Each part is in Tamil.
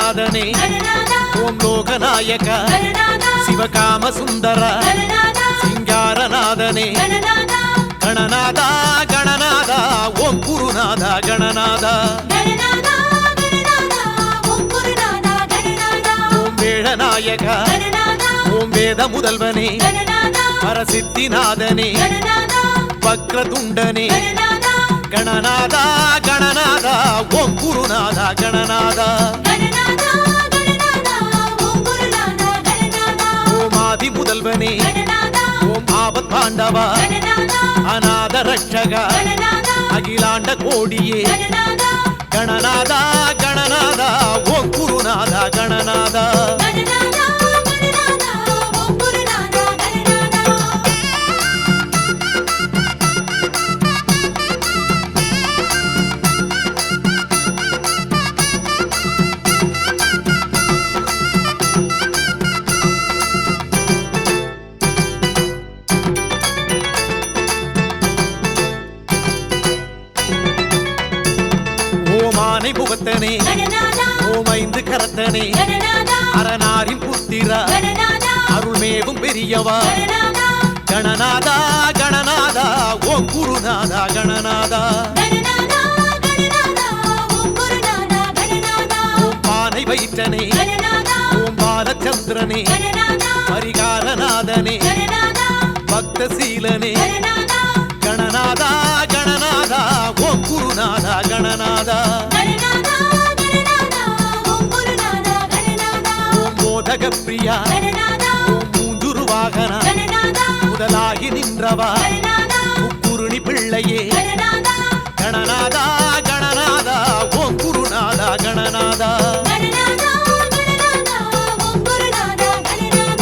கணநாதனே ಗಣನಾಥ ஓம் லோகநாயக ಗಣನಾಥ சிவகாம சுந்தர ಗಣನಾಥ சிங்காரநாதனே ಗಣನಾಥ கணநாதா கணநாதா ஓம் குருநாதா கணநாதா ಗಣನಾಥ ಗಣನಾಥ ಓಂ ಗುರುನಾಥ ಗಣನಾಥ ஓம் வேழநாயக ಗಣನಾಥ ஓம் வேத முதல்வனே ಗಣನಾಥ பரசித்திநாதனே ಗಣನಾಥ வக்ரதுண்டனே ಗಣನಾಥ கணநாதா கணநாதா ஓம் குருநாதா கணநாதா ಗಣನಾಥ ಗಣನಾಥ ಓಂ ಗುರುನಾಥ ಗಣನಾಥ ஓம் ஆதி முதல்வனே ಗಣನಾಥ ஓம் ஆபத் பாண்டவா ಗಣನಾಥ அநாத ரட்சகா ಗಣನಾಥ அகிலாண்ட கோடியே ಗಣನಾಥ கணநாதா கணநாதா ஓம் குருநாதா கணநாதா ಗಣನಾಥ ಗಣನಾಥ ಓಂ ಗುರುನಾಥ ಗಣನಾಥ ஓம் ஆனை முகத்தனே ಗಣನಾಥ ஓம் ஐந்து கரத்தனே ಗಣನಾಥ அரணாரின் புத்திரா ಗಣನಾಥ அருள்மேவும் பெரியவா ಗಣನಾಥ கணநாதா கணநாதா ஓம் குருநாதா கணநாதா ಗಣನಾಥ ಗಣನಾಥ ಓಂ ಗುರುನಾಥ ಗಣನಾಥ ஓம் பானை வயிற்றனே ಗಣನಾಥ ஓம் பாலச்சந்திரனே ಗಣನಾಥ பரிகாரநாதனே ಗಣನಾಥ பக்தசீலனே ಗಣನಾಥ கணநாதா கணநாதா ஓம் குருநாதா கணநாதா ಗಣನಾಥ ಗಣನಾಥ ಓಂ ಗುರುನಾಥ ಗಣನಾಥ ஓம் போதக பிரியா ಗಣನಾಥ ஓம் மூஞ்சுரு வாகனா ಗಣನಾಥ முதலாகி நின்றவா ಗಣನಾಥ முக்குருணி பிள்ளையே ಗಣನಾಥ கணநாதா கணநாதா ஓம் குருநாதா கணநாதா ಗಣನಾಥ ಗಣನಾಥ ಓಂ ಗುರುನಾಥ ಗಣನಾಥ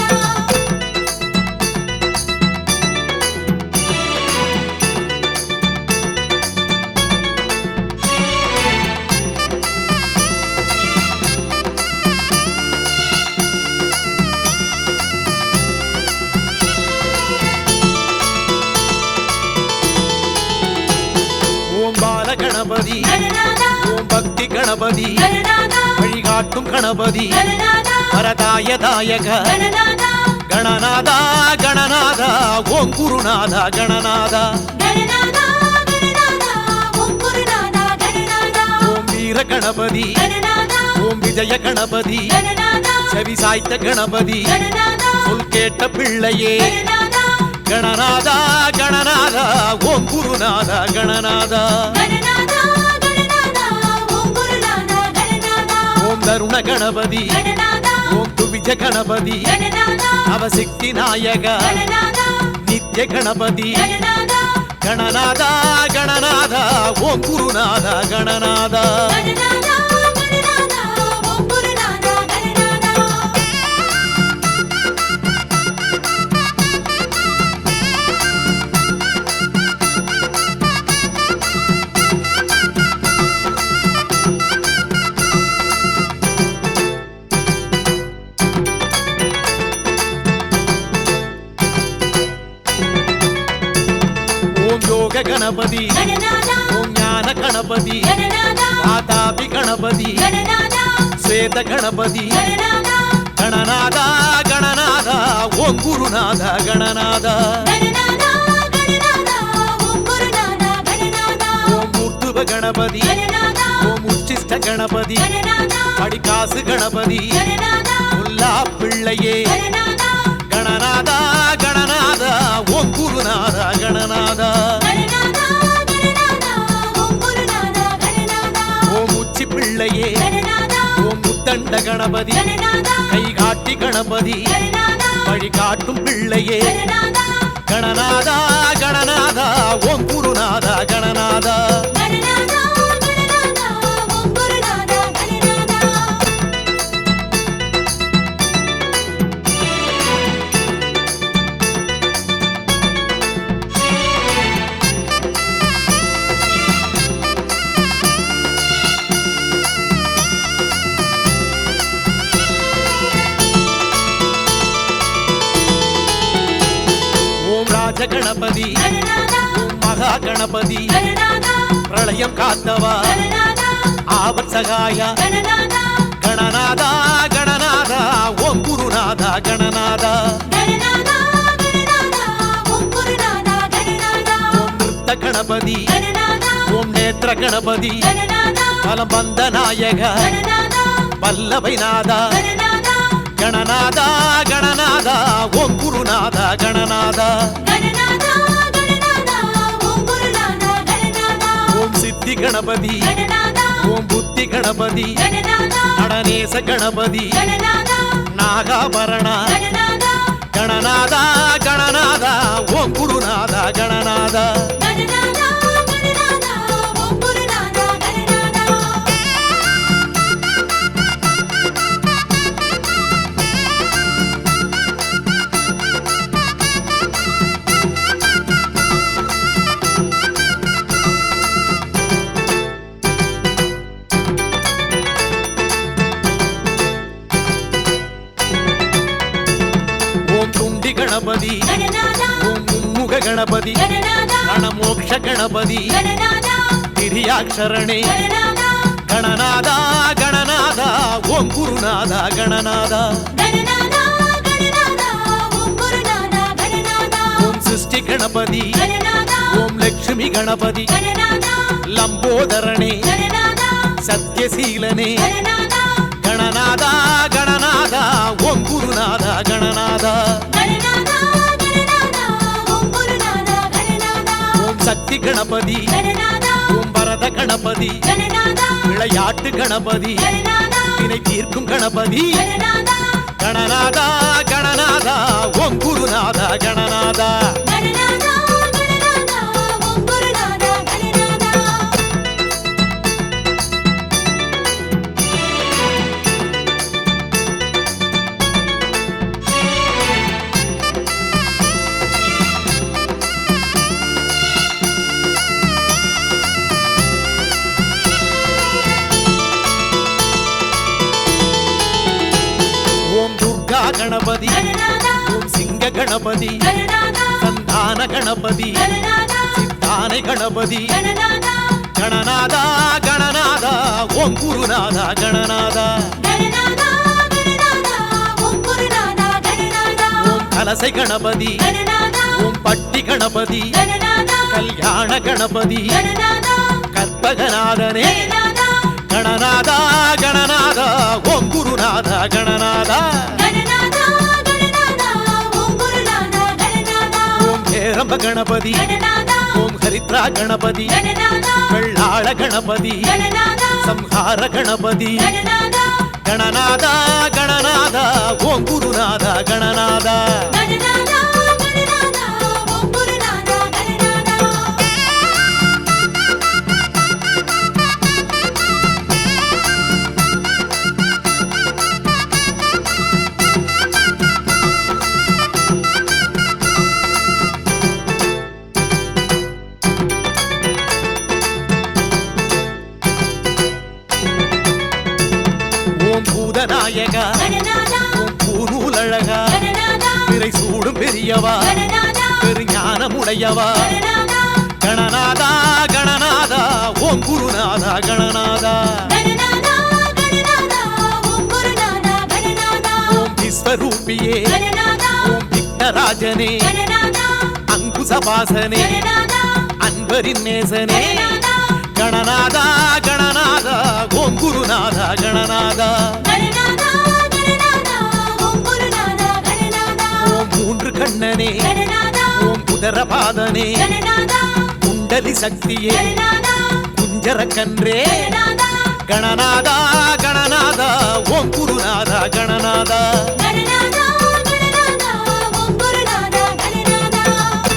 ஓம் பால கணபதி ಗಣನಾಥ ஓம் பக்தி கணபதி ಗಣನಾಥ வழிகாட்டும் கணபதி ಗಣನಾಥ பரதாய தாயக ಗಣನಾಥ கணநாதா கணநாதா ஓம் குருநாதா கணநாதா ಗಣನಾಥ ಗಣನಾಥ ಓಂ ಗುರುನಾಥ ಗಣನಾಥ ஓம் வீர கணபதி ಗಣನಾಥ ஓம் விஜய கணபதி ಗಣನಾಥ செவி சாய்த்த கணபதி ಗಣನಾಥ சொல் கேட்ட பிள்ளையே ಗಣನಾಥ கணநாதா கணநாதா ஓம் குருநாதா கணநாதா ಗಣನಾಥ ಗಣನಾಥ ಓಂ ಗುರುನಾಥ ಗಣನಾಥ ஓம் தருண கணபதி ಗಣನಾಥ ஓம் துவிஜ கணபதி ಗಣನಾಥ அவசிக்தி நாயக ಗಣನಾಥ நித்ய கணபதி ಗಣನಾಥ கணநாதா கணநாதா ஓம் குருநாதா கணநாதா ಗಣನಾಥ ಗಣನಾಥ ಓಂ ಗುರುನಾಥ ಗಣನಾಥ ஓம் யோக கணபதி ಗಣನಾಥ ஓம் ஞான கணபதி ಗಣನಾಥ வாதாபி கணபதி ಗಣನಾಥ ஸ்வேத கணபதி ಗಣನಾಥ கணநாதா கணநாதா ஓம் குருநாதா கணநாதா ಗಣನಾಥ ಗಣನಾಥ ಓಂ ಗುರುನಾಥ ಗಣನಾಥ ஓம் மூர்த்துவ கணபதி ಗಣನಾಥ ஓம் உச்சிஷ்ட கணபதி ಗಣನಾಥ படிகாசு கணபதி ಗಣನಾಥ முல்லா பிள்ளையே ಗಣನಾಥ கணநாதா கணநாதா ஓம் குருநாதா கணநாதா ಗಣನಾಥ ಗಣನಾಥ ಓಂ ಗುರುನಾಥ ಗಣನಾಥ ஓம் உச்சி பிள்ளையே ಗಣನಾಥ ஓம் முத்தண்ட கணபதி ಗಣನಾಥ கை காட்டி கணபதி ಗಣನಾಥ வழி காட்டும் பிள்ளையே ಗಣನಾಥ கணநாதா கணநாதா ஓம் குருநாதா கணநாதா ಗಣನಾಥ ಗಣನಾಥ ಓಂ ಗುರುನಾಥ ಗಣನಾಥ ஓம் ராஜ கணபதி ಗಣನಾಥ ஓம் மகா கணபதி ಗಣನಾಥ பிரளயம் காத்தவா ಗಣನಾಥ ஆபத் சகாயா ಗಣನಾಥ கண கணநாதா கணநாதா ஓம் குருநாதா கணநாதா கணநாதா கணநாதா ஓம் குருநாதா கணநாதா ஓம் நிறுத்த கணபதி கணநாதா ஓம் நேத்திர கணபதி கணநாதா பலம் வந்த நாயக கணநாதா வல்லவை நாதா கணநாதா கணநாதா கணநாதா ஓம் குருநாதா கணநாதா கணநாதா கணநாதா ஓம் குருநாதா கணநாதா ஓம் சித்தி கணபதி கணநாதா ஓம் புத்தி கணபதி கணநாதா நடனேச கணபதி கணநாதா நாகாபரணா கணநாதா கணநாதா கணநாதா ஓம் குருநாதா கணநாதா கணநாதா கணநாதா ஓம் குருநாதா கணநாதா ஓம் துண்டி கணபதி கணநாதா ஓம் மும்முக கணபதி கணநாதா கணமோக்ஷ கணபதி கணநாதா திரியாட்சரணே கணநாதா கணநாதா கணநாதா ஓம் குருநாதா கணநாதா கணநாதா கணநாதா ஓம் குருநாதா கணநாதா ஓம் சிருஷ்டி கணபதி கணநாதா ஓம் லட்சுமி கணபதி கணநாதா லம்போதரணே கணநாதா சத்யசீலனே கணநாதா கணநாதா கணநாதா ஓம் குருநாதா கணநாதா கணநாதா கணநாதா ஓம் குருநாதா கணநாதா ஓம் சக்தி கணபதி கணநாதா ஓம் பரத கணபதி கணநாதா விளையாட்டு கணபதி கணநாதா வினை தீர்க்கும் கணபதி கணநாதா கணநாதா கணநாதா ஓம் குருநாதா கணநாதா கணநாதா கணநாதா ஓம் குருநாதா கணநாதா ஓம் துர்கா கணபதி கணநாதா ஓம் சிங்க கணபதி கணநாதா சந்தான கணபதி கணநாதா சித்தானை கணபதி கணநாதா கணநாதா கணநாதா ஓம் குருநாதா கணநாதா கணநாதா கணநாதா ஓம் குருநாதா கணநாதா ஓம் கலசை கணபதி கணநாதா ஓம் பட்டி கணபதி கணநாதா கல்யாண கணபதி கணநாதா கற்பகநாதனே கணநாதா கணநாதா கணநாதா ஓம் குருநாதா கணநாதா கணநாதா கணநாதா ஓம் குருநாதா கணநாதா ஓம் ஹேரம்ப கணபதி கணநாதா ஓம் ஹரித்ரா கணபதி கணநாதா வெள்ளாள கணபதி கணநாதா ಸಂಹಾರ ಗಣಪತಿ கணநாதா ಗಣನಾದ ಗಣನಾದ ಓಂ ಗುರುನಾದ ಗಣನಾದ கணநாதா கணநாதா ஓம் குருநாதா கணநாதா ஓம் பூதநாயக கணநாதா ஓம் பூநூலழகா கணநாதா பிறை சூடும் பெரியவா கணநாதா பெருஞானமுடையவா கணநாதா ಗಣನಾದ ಗಣನಾದ ಓಂ ಗುರುನಾದ ಗಣನಾದ கணநாதா கணநாதா ஓம் குருநாதா கணநாதா ಓಂ ವಿಶ್ವರೂಪಿಯೇ கணநாதா ಓಂ ವಿಘ್ನರಾಜನೇ கணநாதா ಅಂಕುಶಭಾಸನೆ கணநாதா அன்பரின் நேசனே கணநாதா ಗಣನಾದ ಗಣನಾದ ಓಂ ಗುರುನಾದ ಗಣನಾದ கணநாதா கணநாதா ஓம் குருநாதா கணநாதா ஓம் மூன்று கண்ணனே கணநாதா ஓம் குதரபாதனே கணநாதா குண்டலி சக்தியே கணநாதா குஞ்சர கன்றே கணநாதா ಗಣನಾದ ಗಣನಾದ ಓಂ ಗುರುನಾದ ಗಣನಾದ கணநாதா கணநாதா ஓம் குருநாதா கணநாதா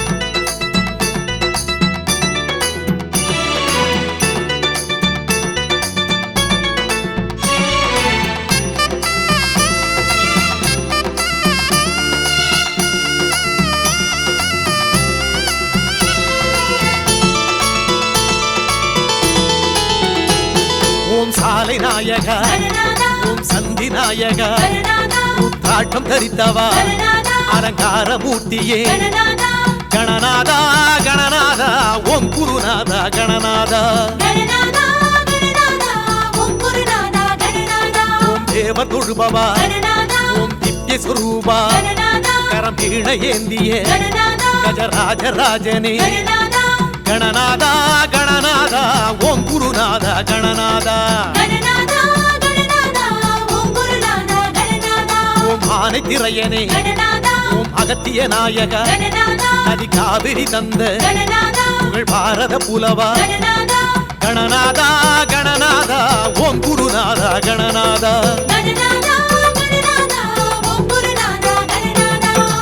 ஓம் சாலை நாயக கணநாதா ஓம் சந்தி நாயக கணநாதா ருத்ராட்டம் தரித்தவா கணநாதா அலங்கார மூர்த்தியே கணநாதா ಗಣನಾದ ಗಣನಾದ ಓಂ ಗುರುನಾದ ಗಣನಾದ கணநாதா கணநாதா ஓம் குருநாதா கணநாதா ಓಂ தொழுபவா ಗಣನಾದ ஓம் திவ்ய சுரூபா ಗಣನಾದ கரம் வீண ஏந்திய ಗಣನಾದ கஜராஜ ராஜனே ಗಣನಾದ கணநாதா கணநாதா ஓம் குருநாதா கணநாதா ಗಣನಾದ ಗಣನಾದ ಓಂ ಗುರುನಾದ ಗಣನಾದ ஓம் ஆனை திரையனே ಗಣನಾದ ஓம் அகத்திய நாயக ಗಣನಾದ நதி காவிரி தந்த ಗಣನಾದ புகழ் பாரத புலவா ಗಣನಾದ கணநாதா கணநாதா ஓம் குருநாதா கணநாதா ಗಣನಾದ ಗಣನಾದ ಓಂ ಗುರುನಾದ ಗಣನಾದ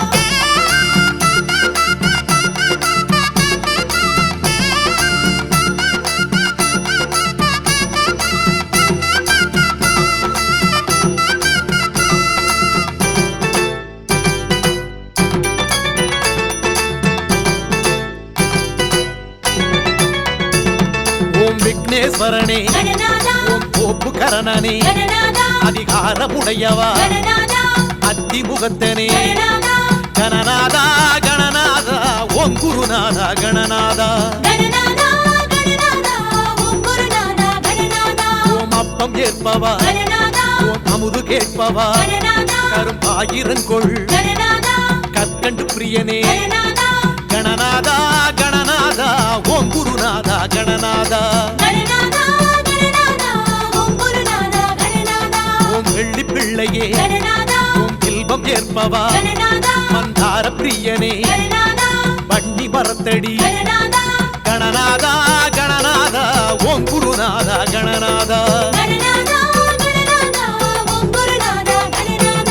ஓம் விக்னேஸ்வரனே ಗಣನಾದ ஓம் கோப்பு கரணனே ಗಣನಾದ அதிகாரமுடையவா ಗಣನಾದ அத்திமுகத்தனே ಗಣನಾದ கணநாதா கணநாதா ஓம் குருநாதா கணநாதா ಗಣನಾದ ಗಣನಾದ ಓಂ ಗುರುನಾದ ಗಣನಾದ ஓம் அப்பம் ஏற்பவா ಗಣನಾದ ஓம் அமுது கேட்பவா ಗಣನಾದ கரும்பாயிரங்கொள் ಗಣನಾದ கற்கண்டு பிரியனே ಗಣನಾದ கணநாதா கணநாதா ஓம் குருநாதா கணநாதா ಗಣನಾದ ಗಣನಾದ ಓಂ ಗುರುನಾದ ಗಣನಾದ ஓம் வெள்ளி பிள்ளையே ಗಣನಾದ ஓம் இல்பம் ஏற்பவா ಗಣನಾದ மந்தார பிரியனே ಗಣನಾದ வன்னி மரத்தடி ಗಣನಾದ கணநாதா கணநாதா ஓம் குருநாதா கணநாதா ಗಣನಾದ ಗಣನಾದ ಓಂ ಗುರುನಾದ ಗಣನಾದ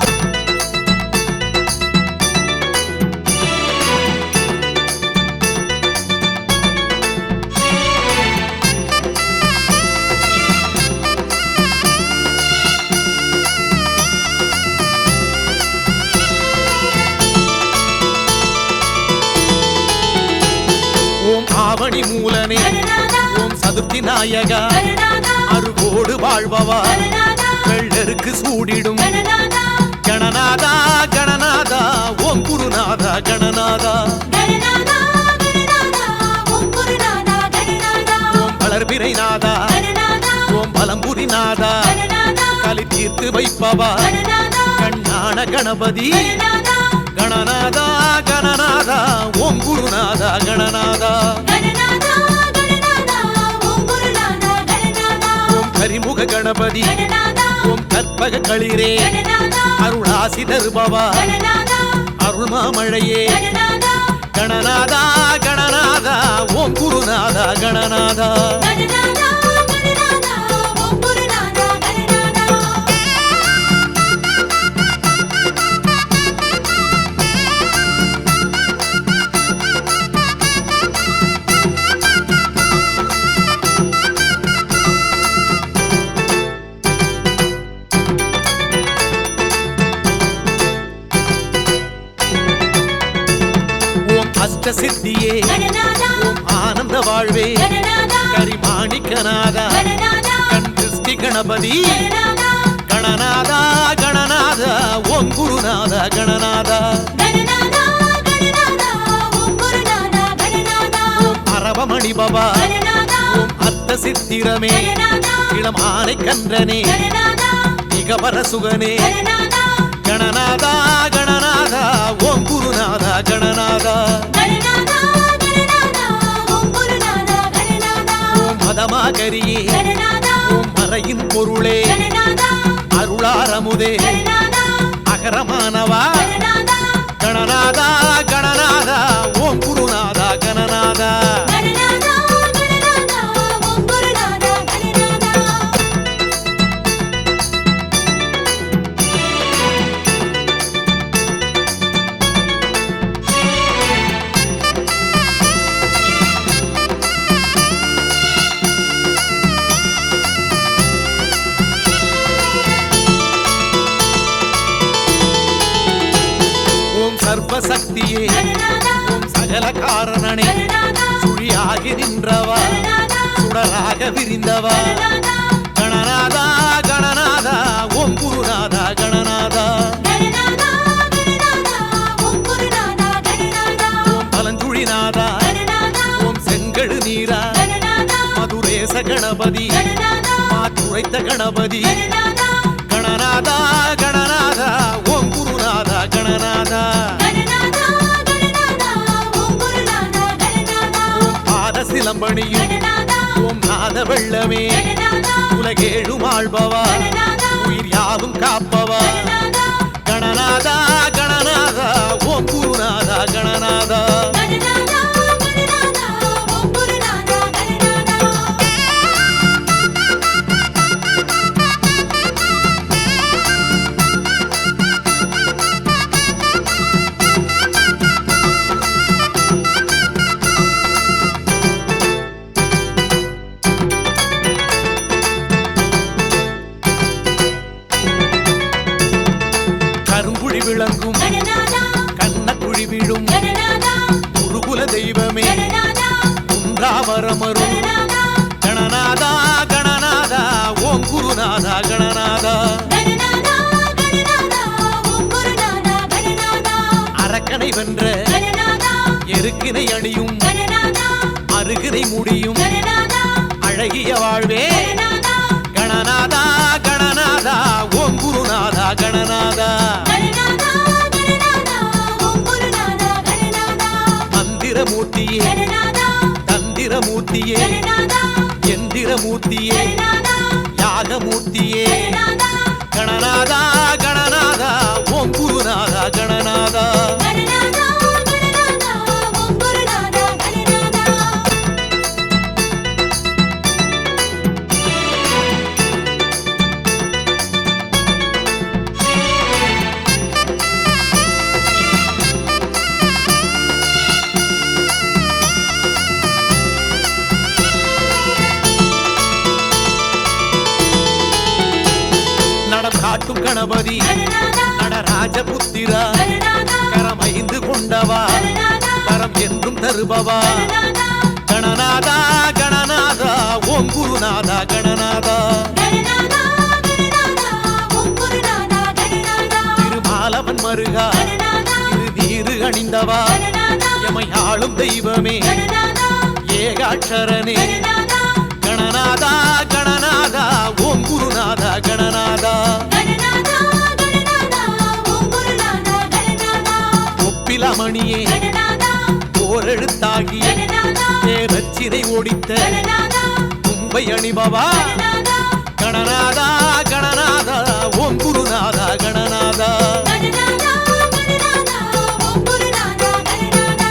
ஓம் ஆவணி மூலனே ಗಣನಾದ ஓம் சதுர்த்தி நாயகா ಗಣನಾದ அருகோடு வாழ்பவா ಗಣನಾದ வெள்ளருக்கு சூடிடும் ಗಣನಾದ கணநாதா கணநாதா ஓம் குருநாதா கணநாதா ಗಣನಾದ ಗಣನಾದ ಓಂ ಗುರುನಾದ ಗಣನಾದ ஓம் வளர்பிறை நாதா ಗಣನಾದ ஓம் பலம்புரி நாதா ಗಣನಾದ களி தீர்த்து வைப்பவா ಗಣನಾದ கண்ணான கணபதி ಗಣನಾದ கணநாதா கணநாதா ஓம் குருநாதா கணநாதா ಗಣನಾದ ಗಣನಾದ ಓಂ ಗುರುನಾದ ಗಣನಾದ ஓம் கரிமுக கணபதி ಗಣನಾದ ஓம் கற்பக களிரே ಗಣನಾದ அருளாசி தருபவா ಗಣನಾದ அருள் மாமழையே ಗಣನಾದ கணநாதா கணநாதா ஓம் குருநாதா கணநாதா ಗಣನಾದ ಗಣನಾದ ಓಂ ಗುರುನಾದ ಗಣನಾದ ஓம் அஷ்ட சித்தியே ಗಣನಾದ ஓம் ஆனந்த வாழ்வே ಗಣನಾದ கரிமாணிக்கநாதா ಗಣನಾದ கண் திருஷ்டி கணபதி ಗಣನಾದ கணநாதா கணநாதா ஓம் குருநாதா கணநாதா ಗಣನಾದ ಗಣನಾದ ಓಂ ಗುರುನಾದ ಗಣನಾದ ஓம் அரவமணி பவா ಗಣನಾದ ஓம் அர்த்த சித்திரமே ಗಣನಾದ இளம் ஆனை கன்றனே ಗಣನಾದ நிகவர சுகனே ಗಣನಾದ கணநாதா கணநாதா ஓம் குருநாதா கணநாதா ಗಣನಾದ ಗಣನಾದ ಓಂ ಗುರುನಾದ ಗಣನಾದ ஓம் மதமாகரியே ಗಣನಾದ ஓம் மறையின் பொருளே ಗಣನಾದ அருளாரமுதே ಗಣನಾದ அகரமானவா ಗಣನಾದ கணநாதா கணநாதா ஓம் குருநாதா கணநாதா ಗಣನಾದ ಗಣನಾದ ಓಂ ಗುರುನಾದ ಗಣನಾದ ஓம் சர்வசக்தியே ಗಣನಾದ ஓம் சகல காரணனே ಗಣನಾದ சுழியாகி நின்றவா ಗಣನಾದ சுடராக விரிந்தவா ಗಣನಾದ கணநாதா கணநாதா ஓம் குருநாதா கணநாதா ಗಣನಾದ ಗಣನಾದ ಓಂ ಗುರುನಾದ ಗಣನಾದ ஓம் பலஞ்சுழிநாதா ಗಣನಾದ ஓம் செங்கழு நீரா ಗಣನಾದ மதுரேச கணபதி ಗಣನಾದ மாற்றுரைத்த கணபதி ಗಣನಾದ கணநாதா கணநாதா கணநாதா ஓம் குருநாதா கணநாதா கணநாதா கணநாதா ஓம் குருநாதா கணநாதா பாத சிலம்பணியும் கணநாதா ஓம் நாத வெள்ளமே கணநாதா உலகேழும் ஆள்பவா கணநாதா உயிர் யாவும் காப்பவா கணநாதா கணநாதா கணநாதா ஓம் குருநாதா கணநாதா கணநாதா கணநாதா ஓம் குருநாதா கணநாதா கருங்குழி விளங்கும் கணநாதா கண்ணக்குழி விழும் கணநாதா குருகுல தெய்வமே கணநாதா குன்றாவரமரும் கணநாதா கணநாதா கணநாதா ஓம் குருநாதா கணநாதா கணநாதா கணநாதா ஓம் குருநாதா கணநாதா அரக்கனை வென்ற கணநாதா எருக்கினை அணியும் கணநாதா அருகினை முடியும் கணநாதா அழகிய வாழ்வே கணநாதா கணநாதா கணநாதா ஓம் குருநாதா கணநாதா கணநாதா கணநாதா ஓம் குருநாதா கணநாதா மந்திரமூர்த்தியே கணநாதா தந்திரமூர்த்தியே கணநாதா எந்திரமூர்த்தியே கணநாதா யாகமூர்த்தியே கணநாதா கணநாதா கணநாதா ஓம் குருநாதா கணநாதா கணநாதா கணநாதா ஓம் குருநாதா கணநாதா நடம் காட்டும் கணபதி கணநாதா நடராஜபுத்திரா கணநாதா கரமைந்து கொண்டவா கணநாதா கரம் என்றும் தருபவா கணநாதா கணநாதா கணநாதா ஓம் குருநாதா கணநாதா கணநாதா கணநாதா ஓம் குருநாதா கணநாதா திருமாலவன் மருகா கணநாதா திரு நீரு அணிந்தவா கணநாதா எமையாளும் தெய்வமே கணநாதா ஏகாட்சரனே கணநாதா கணநாதா கணநாதா ஓம் குருநாதா கணநாதா கணநாதா கணநாதா ஓம் குருநாதா கணநாதா ஒப்பிலமணியே கணநாதா போரெழுத்தாகி கணநாதா தேரச்சினை ஓடித்த கணநாதா கும்பை அணிபவா கணநாதா கணநாதா கணநாதா ஓம் குருநாதா கணநாதா கணநாதா கணநாதா ஓம் குருநாதா கணநாதா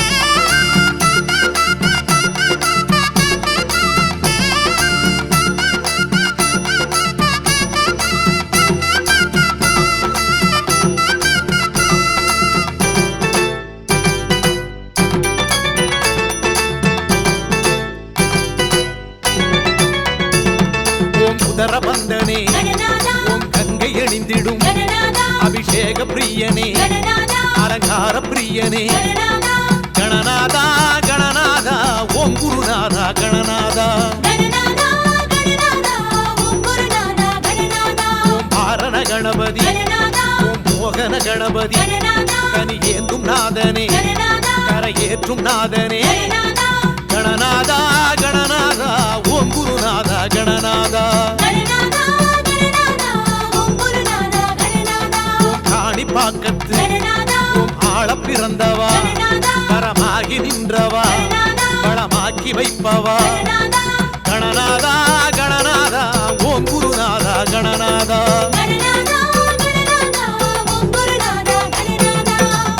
ஓம் உதர பந்தனே கணநாதா ஓம் கங்கை அணிந்திடும் கணநாதா அபிஷேக பிரியனே கணநாதா அலங்கார பிரியனே கணநாதா கணநாதா கணநாதா ஓம் குருநாதா கணநாதா கணநாதா கணநாதா ஓம் குருநாதா கணநாதா ஓம் பாரண கணபதி கணநாதா ஓம் மோகன கணபதி கணநாதா கனி ஏந்தும் நாதனே கணநாதா கரையேற்றும் நாதனே கணநாதா கணநாதா கணநாதா ஓம் குருநாதா கணநாதா கணநாதா கணநாதா ஓம் குருநாதா கணநாதா ஓம் காணி பாக்கத்து கணநாதா ஓம் ஆள பிறந்தவா கணநாதா பரமாகி நின்றவா கணநாதா பழமாக்கி வைப்பவா கணநாதா கணநாதா கணநாதா ஓம் குருநாதா கணநாதா கணநாதா கணநாதா ஓம் குருநாதா கணநாதா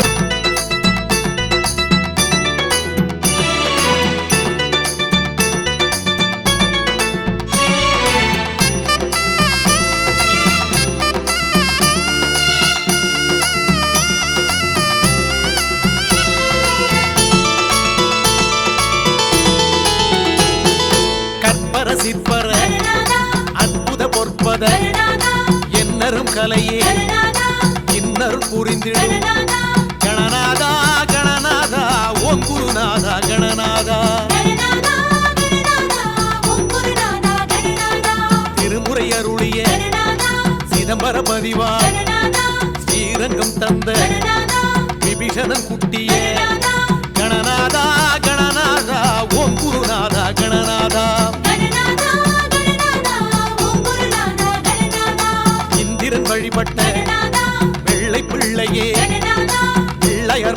கற்பர சிற்பர கணநாதா அற்புத பொற்பத கணநாதா என்னரும் கலையே கணநாதா இன்னரும் புரிந்திடும் கணநாதா கணநாதா கணநாதா ஓம் குருநாதா கணநாதா கணநாதா கணநாதா ஓம் குருநாதா கணநாதா திருமுறை அருளிய கணநாதா சிதம்பர பதிவா கணநாதா ஸ்ரீரங்கம் தந்த கணநாதா விபீஷணன் குட்டிய கணநாதா கணநாதா கணநாதா ஓம் குருநாதா கணநாதா கணநாதா கணநாதா ஓம் குருநாதா கணநாதா இந்திர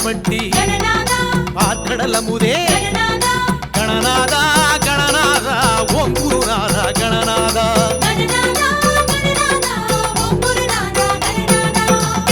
பட்டி கணநாதா பார்க்கடல் அமுதே கணநாதா கணநாதா கணநாதா ஓம் குருநாதா கணநாதா கணநாதா கணநாதா ஓம் குருநாதா கணநாதா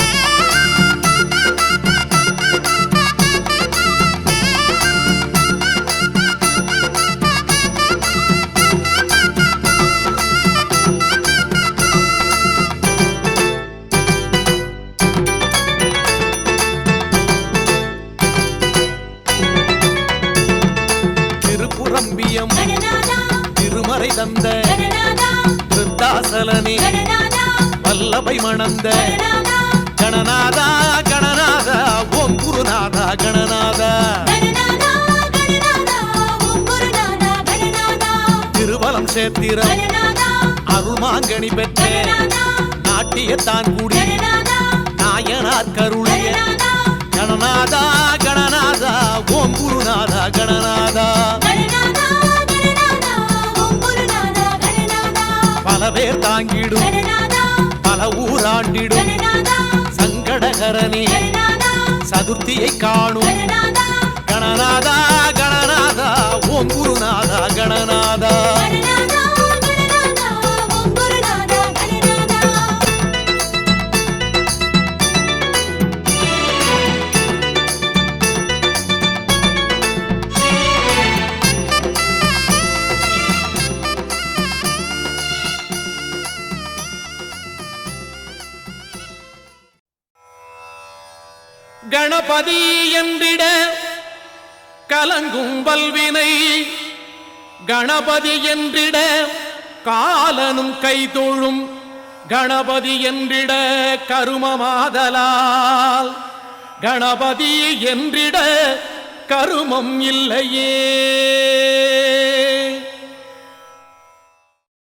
திருப்புரம்பியம் கணநாதா திருமறை தந்த கணநாதா திருத்தாசலனே கணநாதா வல்லபை மணந்த கணநாதா கணநாதா கணநாதா ஓம் குருநாதா கணநாதா கணநாதா கணநாதா ஓம் குருநாதா கணநாதா திருவலம் சேத்திரம் கணநாதா அருள்மாங்கனி பெற்ற கணநாதா நாட்டியத்தான் கூடிய கணநாதா நாயனார் கருளிய கணநாதா கணநாதா கணநாதா ஓம் குருநாதா கணநாதா கணநாதா கணநாதா ஓம் குருநாதா கணநாதா பல பேர் தாங்கிடும் கணநாதா பல ஊராண்டிடும் கணநாதா சங்கடகரனே கணநாதா சதுர்த்தியை காணும் கணநாதா கணநாதா கணநாதா ஓம் குருநாதா கணநாதா கணநாதா கணநாதா ஓம் குருநாதா கணநாதா கணபதி என்றிட கலங்கும் வல்வினை கணபதி என்றிட காலனும் கைதொழும் கணபதி என்றிட கருமமாதலால் கணபதி என்றிட கருமம் இல்லையே